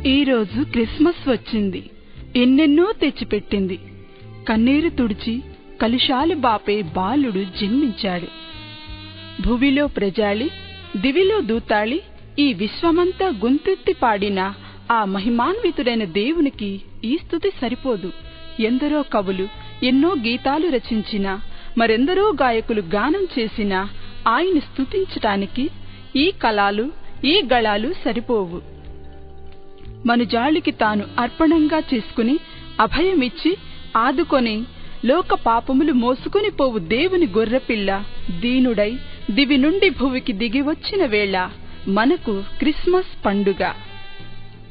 ఈరోజు క్రిస్మస్ వచ్చింది ఎన్నెన్నో తెచ్చిపెట్టింది కన్నీరు తుడిచి కలుషాలు బాపే బాలుడు జన్మించాడు భువిలో ప్రజాళి దివిలో దూతాళి ఈ విశ్వమంతా గొంతెత్తి పాడిన ఆ మహిమాన్వితుడైన దేవునికి ఈ స్థుతి సరిపోదు ఎందరో కవులు ఎన్నో గీతాలు రచించిన మరెందరో గాయకులు గానం చేసిన ఆయన స్తుతించటానికి ఈ కళాలు ఈ గళాలు సరిపోవు మనుజాళికి తాను అర్పణంగా చేసుకుని అభయమిచ్చి ఆదుకొని లోక పాపములు మోసుకొని పోవు దేవుని గొర్రెపిల్ల దీనుడై దివి నుండి భువికి దిగి వచ్చిన వేళ మనకు క్రిస్మస్ పండుగ